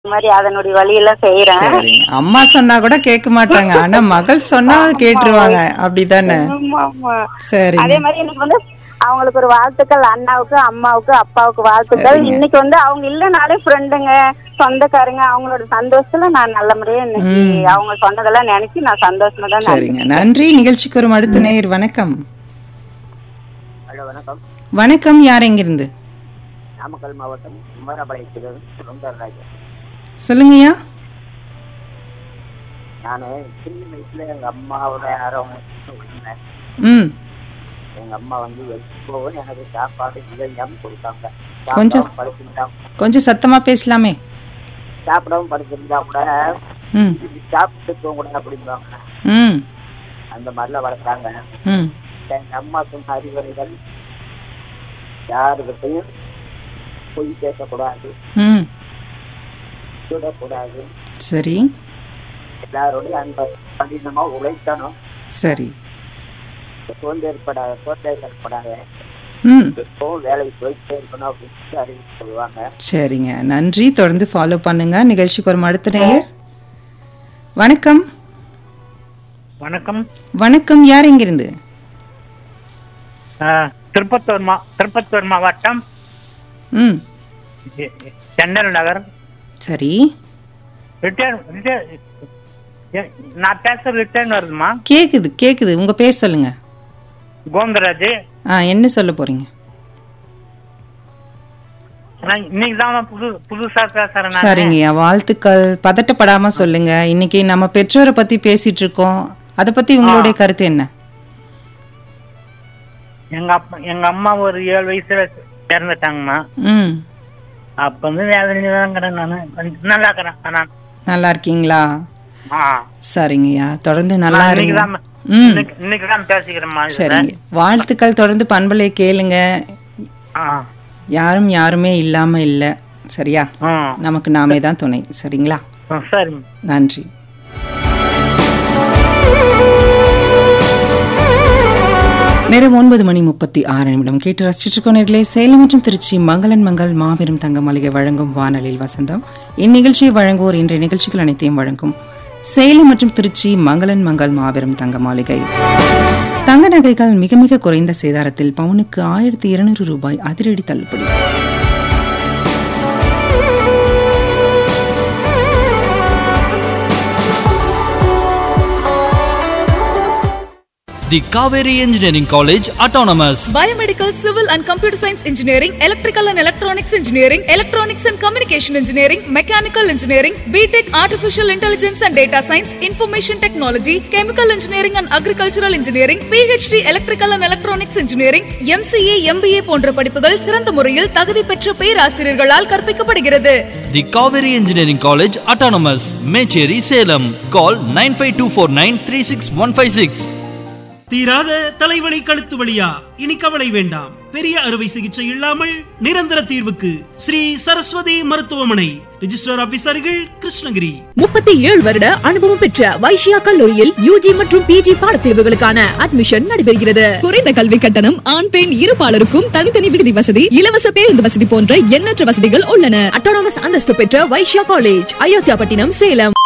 இந்த மாதிரி அதனுடைய வழியெல்லாம் செய்யறேன் சரிங்க அம்மா சொன்னா கூட கேட்க மாட்டாங்க ஆனா மகள் சொன்னா கேட்டுருவாங்க அப்படிதானே ஆமா ஆமா சரிங்க அதே மாதிரி எனக்கு வந்து அவங்களுக்கு ஒரு வாழ்த்துக்கள் அண்ணாவுக்கு அம்மாவுக்கு அப்பாவுக்கு வாழ்த்துக்கள் சரிங்க. இன்னைக்கு வந்து அவங்க இல்லைனாலே ஃப்ரெண்டுங்க சொந்தக்காரங்க அவங்களோட சந்தோஷத்துல நான் நல்ல முறையா இன்னைக்கு அவங்க சொன்னதெல்லாம் நினைச்சு நான் சந்தோஷமா தான் சரிங்க நன்றி நிகழ்ச்சிக்கு ஒரு அடுத்த நேயர் வணக்கம் ஹலோ வணக்கம் வணக்கம் யார் எங்கிருந்து நாமக்கல் மாவட்டம் குமாரபாளையத்திலிருந்து சுந்தரராஜ் சொல்லுங்கய்யா நான் சின்ன வயசுல எங்க அம்மாவோட யாரும் இருந்தேன் ம் எங்க அம்மா வந்து எப்பவும் எனக்கு சாப்பாடு இல்லாம கொடுத்தாங்க கொஞ்சம். சாப்பிடாம படுத்திருந்தா கொஞ்சம் சத்தமா பேசலாமே சாப்பிடாம படுத்திருந்தா கூட ம் இது சாப்பிட்டு தூங்கணும் அப்படிம்பாங்க ம் அந்த மாதிரிலாம் வளர்த்தாங்க ம் எங்க அம்மா சொன்ன அறிவுரைகள் யாருக்கிட்டையும் பொய் பேசக்கூடாது ம் சுடக்கூடாது சரி எல்லாரோடையும் அந்த கடினமா உழைக்கணும் சரி சோம்பேற்படாத சோம்பேற்படாத ம் எப்பவும் வேலைக்கு போயிட்டே இருக்கணும் அப்படின்னு அறிவிச்சு சொல்லுவாங்க சரிங்க நன்றி தொடர்ந்து ஃபாலோ பண்ணுங்க நிகழ்ச்சிக்கு ஒரு அடுத்த நேயர் வணக்கம் வணக்கம் வணக்கம் யார் எங்கிருந்து ஆ, திருப்பத்தூர் மா திருப்பத்தூர் மாவட்டம் ம் எ- எ- சென்னல் நகர் சரி ரிட்டர்ன் ரிட்டர்ன் எ- நான் பேசுறது ரிட்டர்ன் வருதுமா கேக்குது கேக்குது உங்க பேர் சொல்லுங்க கோந்தராஜ் ஆ என்ன சொல்ல போறீங்க நான் இன்னைக்கு தான் புது புதுசா பேசுறேன் நான் சரிங்கய்யா வாழ்த்துக்கள் பதட்டப்படாம சொல்லுங்க இன்னைக்கு நம்ம பெற்றோரை பத்தி பேசிட்டு இருக்கோம் அத பத்தி உங்களுடைய கருத்து என்ன எங்க அப்பா எங்க அம்மா ஒரு ஏழு வயசுல இறந்துட்டாங்கம்மா ம் அப்ப வந்து வேதனையில தான் இருக்கிறேன் நானு கொஞ்சம் நல்லா இருக்கிறேன் நான் நல்லா இருக்கீங்களா ஆ சரிங்கய்யா தொடர்ந்து நல்லா நான் இருங்க இன்னைக்கு தான் ம் இன்னைக்கு- இன்னைக்கு தான் பேசிக்கிறேம்மா இதுல. சரிங்க வாழ்த்துக்கள் தொடர்ந்து பண்பலை கேளுங்க ஆ யாரும் யாருமே இல்லாம இல்ல சரியா ஆ நமக்கு நாமே தான் துணை சரிங்களா ஆ, சரிம்மா நன்றி நேரம் ஒன்பது மணி முப்பத்தி ஆறு நிமிடம் கேட்டு ரசிச்சுட்டு இருக்கோம் நேர்களே சேலம் மற்றும் திருச்சி மங்களன் மங்கள் மாபெரும் தங்க மளிகை வழங்கும் வானலில் வசந்தம் இந்நிகழ்ச்சியை வழங்குவோர் இன்றைய நிகழ்ச்சிகள் அனைத்தையும் வழங்கும் சேலம் மற்றும் திருச்சி மங்களன் மங்கள் மாபெரும் தங்க மாளிகை தங்க நகைகள் மிக மிக குறைந்த சேதாரத்தில் பவுனுக்கு ஆயிரத்தி இருநூறு ரூபாய் அதிரடி தள்ளுபடி The Kaveri Engineering College Autonomous. Biomedical, Civil and Computer Science Engineering, Electrical and Electronics Engineering, Electronics and Communication Engineering, Mechanical Engineering, BTech Artificial Intelligence and Data Science, Information Technology, Chemical Engineering and Agricultural Engineering, PhD Electrical and Electronics Engineering, MCA, MBA போன்ற படிப்புகள் சிறந்த முறையில் தகுதி பெற்ற பேராசிரியர்களால் கற்பிக்கப்படுகிறது The Kaveri Engineering College Autonomous. Mecheri Salem. Call 95249 தீராத தலைவலி கழுத்து வலியா இனி கவலை வேண்டாம் பெரிய அறுவை சிகிச்சை இல்லாமல் நிரந்தர தீர்வுக்கு ஸ்ரீ சரஸ்வதி மருத்துவமனை ரிஜிஸ்டர் ஆபீசர்கள் கிருஷ்ணகிரி முப்பத்தி ஏழு வருட அனுபவம் பெற்ற வைஷ்யா கல்லூரியில் யூஜி மற்றும் பிஜி பாடப்பிரிவுகளுக்கான அட்மிஷன் நடைபெறுகிறது குறைந்த கல்வி கட்டணம் ஆண் பெண் இருபாலருக்கும் தனித்தனி விடுதி வசதி இலவச பேருந்து வசதி போன்ற எண்ணற்ற வசதிகள் உள்ளன அட்டானமஸ் அந்தஸ்து பெற்ற வைஷ்யா காலேஜ் அயோத்தியாபட்டினம் சேலம்